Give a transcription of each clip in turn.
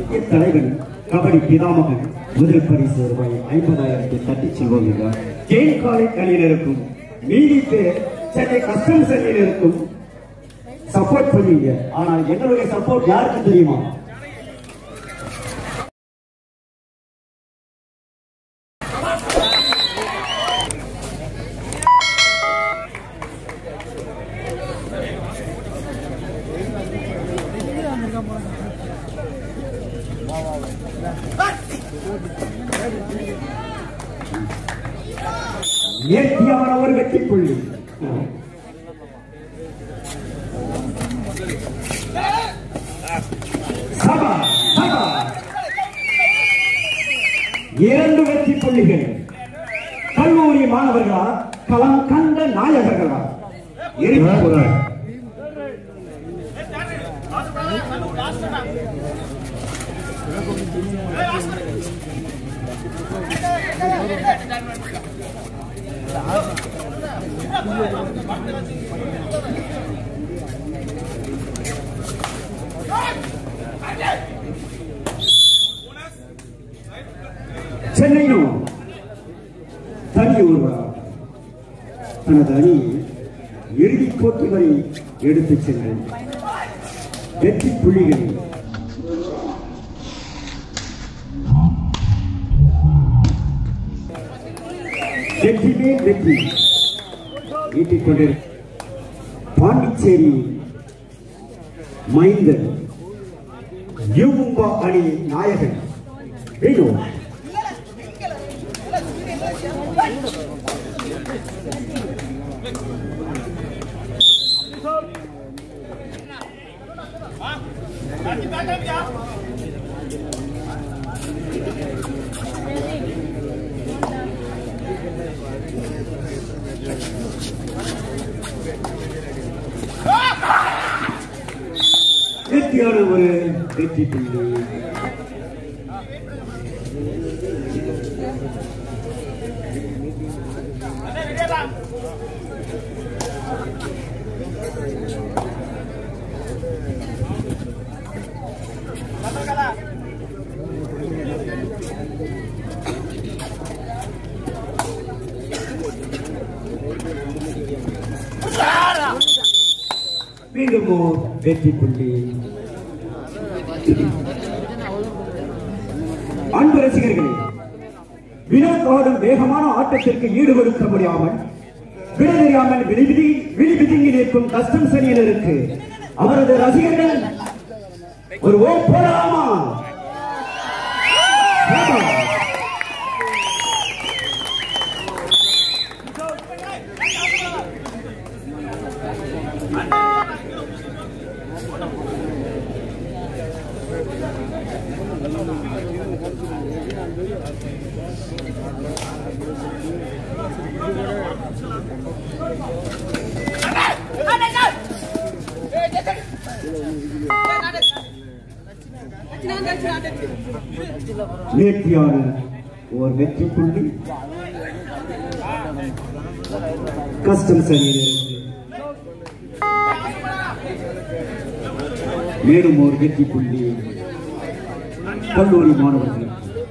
முக்கிய தலைவன் கபடி பிதாமகன் முதல் பரிசு ரூபாய் ஐம்பதாயிரத்தை தட்டிச் செல்வோம் என்றார் ஜெயின் காலேஜ் அணியினருக்கும் மீதி பேர் சென்னை கஸ்டம்ஸ் அணியினருக்கும் சப்போர்ட் பண்ணீங்க ஆனால் எங்களுடைய சப்போர்ட் யாருக்கு தெரியுமா நேர்த்தியான ஒரு வெற்றி புள்ளி சபா சபா இரண்டு வெற்றி புள்ளிகள் கல்லூரி மாணவர்களா களம் கண்ட நாயகர்களா இறுதி சென்னையும் தனி ஒருவரா தனது அணியை இறுதிப் போட்டி வரை எடுத்துச் சென்று வெற்றி புள்ளிகளை வெற்றி மேல் வெற்றி ஈட்டிக் கொண்டிரு பாண்டிச்சேரி மைந்தன் யூமும்பா அணி நாயகன் வேணு வெற்றியான ஒரு வெற்றி புள்ளி மீண்டும் ஓர் வெற்றி புள்ளி அன்பு ரசிகர்களே வினோத் ஆடும் வேகமான ஆட்டத்திற்கு ஈடுபடுத்த முடியாமல் விட தெரியாமல் விழிபிதி விழிபிதுங்கி நிற்கும் கஸ்டம் சனியனருக்கு அவரது ரசிகர்கள் ஒரு ஓ போடலாமா ஆமா. நேர்த்தியான ஒரு வெற்றி புள்ளி கஸ்டம் சனியனருக்கு மேலும் ஒரு வெற்றி புள்ளி கல்லூரி மாணவர்கள்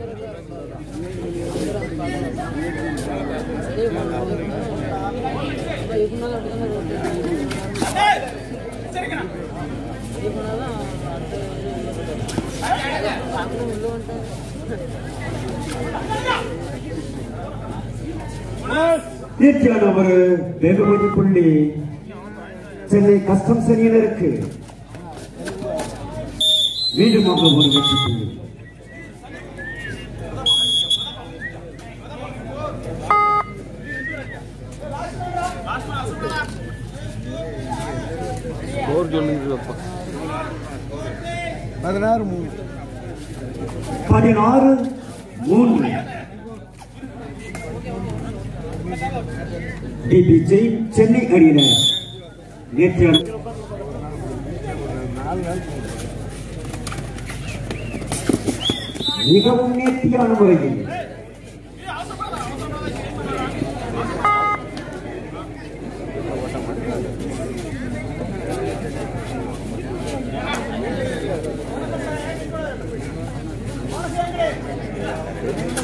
நேர்த்தியான ஒரு வெகுமதி புள்ளி சென்னை கஸ்டம் சனியனருக்கு மீண்டுமாக ஒரு வெற்றி புள்ளி ஸ்கோர் சொல்லுங்கப்பா பதினாறு மூணு பதினாறு மூன்று டிபி ஜெய் சென்னை அணியினர் நேற்று மிகவும் நேர்த்தியான முறையில்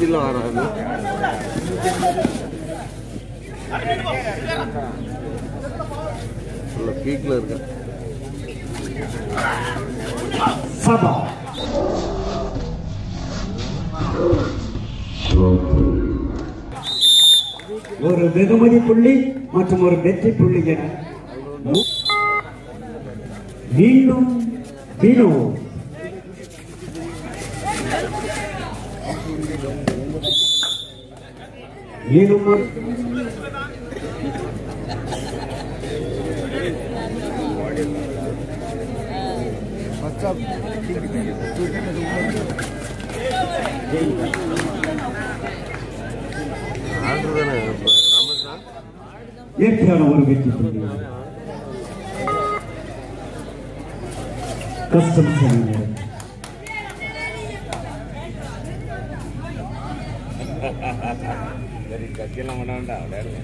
ஸ்பீடில் வராது நல்ல பீக்கில் இருக்கேன் சபா ஒரு வெகுமதி புள்ளி மற்றும் ஒரு வெற்றி புள்ளி என மீண்டும் வினோ மேலும் ஒரு ஆர்டர் தானே இப்போ ரமேஷா இயற்கையான ஒரு வெற்றி புள்ளி கஷ்டம் சரியில்லை சரி கத்தியெல்லாம் பண்ண வேண்டாம் விளையாடுங்க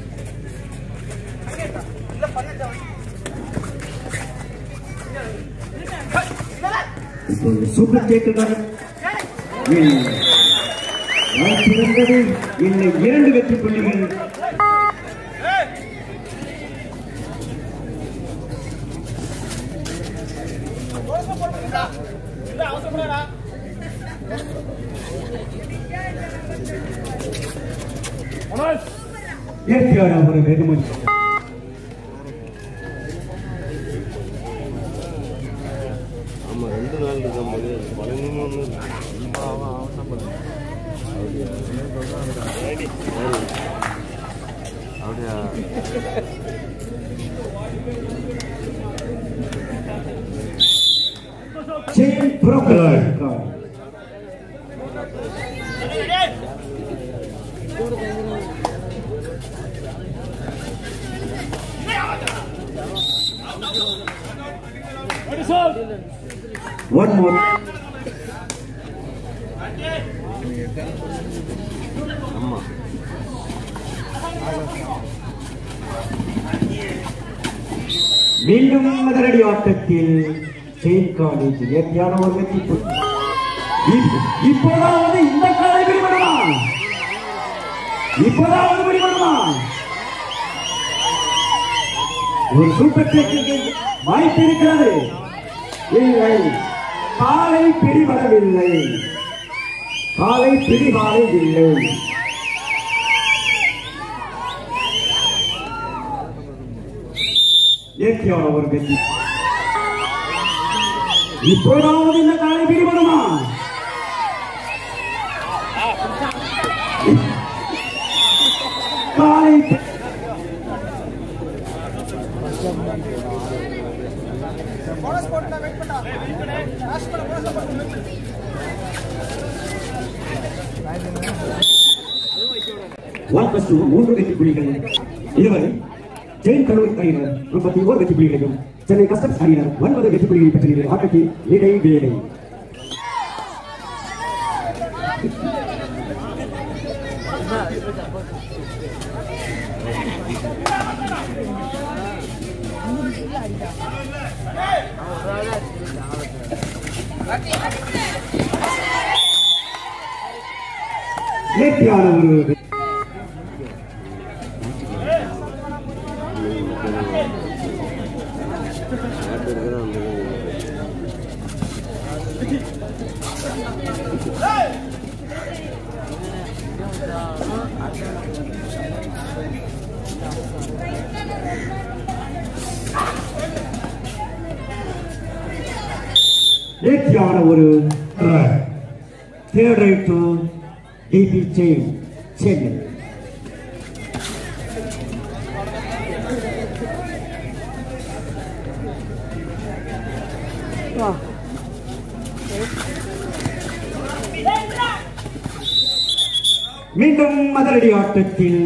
இப்போது சூப்பர் ஜெயிக்கிறார் வாய்ப்பிருந்தது இல்லை இரண்டு வெற்றி புள்ளிகள் இயற்கையான ஒரு வெகுமதி ஆமாம் ரெண்டு நாள் இருக்க முடியாது பழனின்னு ஒன்று அப்படியா செயின் புரோக்கர் One more. ஆமாம் மீண்டும் மதுரடி ஆட்டத்தில் செயின் காலேஜ் இயற்கையான ஒரு வெற்றி புள்ளி. இப்- இப்போதாவது இந்த காலை பிடிபடுமா இப்போதாவது பிடிபடுமா ஒரு சூப்பர் டெக்னிக்கு வாய்ப்பு இருக்கிறது இல்லை காலை பிடிபடவில்லை காலை பிடிபாலை இல்லை இயற்கையான ஒரு வெற்றி இப்போதாவது இந்த காலை பிடிபடுமா காலை பி- ஒன் பிளஸ் டூ மூன்று வெற்றி புள்ளிகள் இதுவரை ஜெயின் கல்லூரி அணியினர் முப்பத்தி ஓர் வெற்றி புள்ளிகளையும் சென்னை கஸ்டம்ஸ் அணியினர் ஒன்பது வெற்றி புள்ளிகளை பெற்ற ஆட்டத்தில் இடை வேலை இயற்கையான ஒரு வெற்றி. நேற்று இருக்கிற அந்த இயற்கையான ஒரு third right to DP Jain Chennai மீண்டும் மதுரடி ஆட்டத்தில்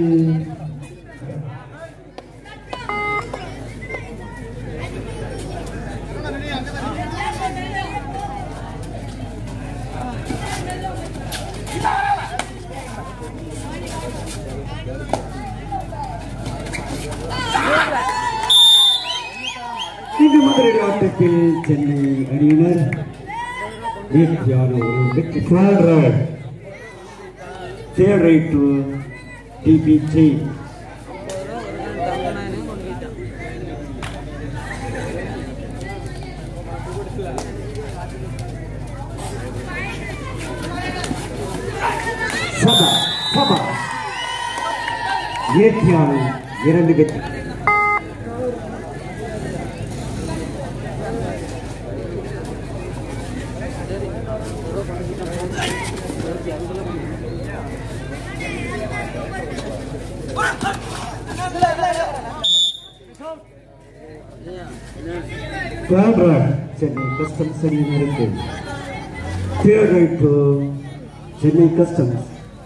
மீண்டும் மதுரடி ஆட்டத்தில் சென்னை அணியினர் இயற்கையான ஒரு வெற்றி டுவெல் right third right to DPT. சபா சபா இயற்கையான இரண்டு வெற்றி Third right, சென்னை கஸ்டம்ஸ் அணியினருக்கு Third right to Chennai customs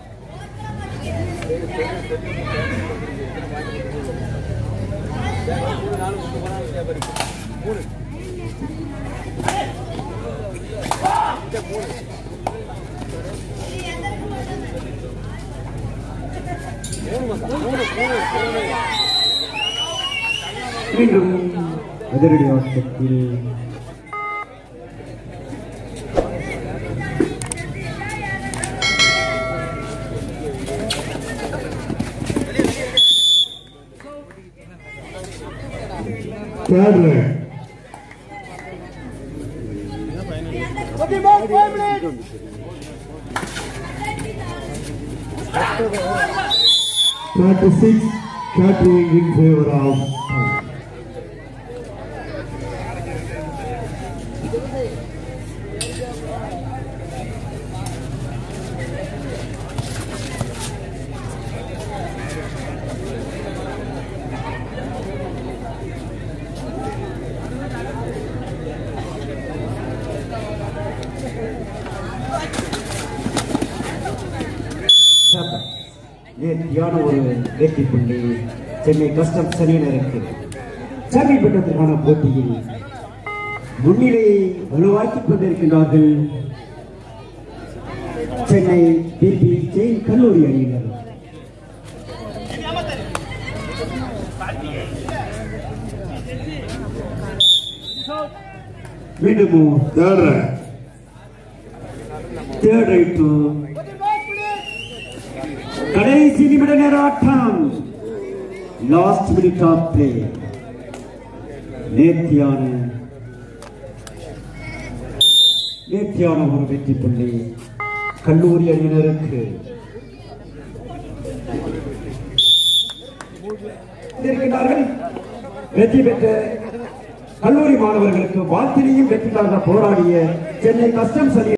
மீண்டும் அதிரடி ஆட்டத்தில் Third right. Thirty-six, catering in favor of. சபா. நேர்த்தியான ஒரு வெற்றி புள்ளி சென்னை கஸ்டம்ஸ் அணியினருக்கு சமீபத்திற்கான போட்டியில் முன்னிலையை வலுவாக்கிக் கொண்டிருக்கிறார்கள் சென்னை பிபி ஜெயின் கல்லூரி அணியினர் மீண்டும் third right third right to கடைசி நிமிட நேர ஆட்டம் லாஸ்ட் மினிட் ஆஃப் பிளே நேர்த்தியான நேர்த்தியான ஒரு வெற்றி புள்ளி கல்லூரி அணியினருக்கு இருக்கிறார்கள் வெற்றி பெற்ற கல்லூரி மாணவர்களுக்கு வாழ்த்தினையும் வெற்றிக்காக போராடிய சென்னை கஸ்டம்ஸ் அணி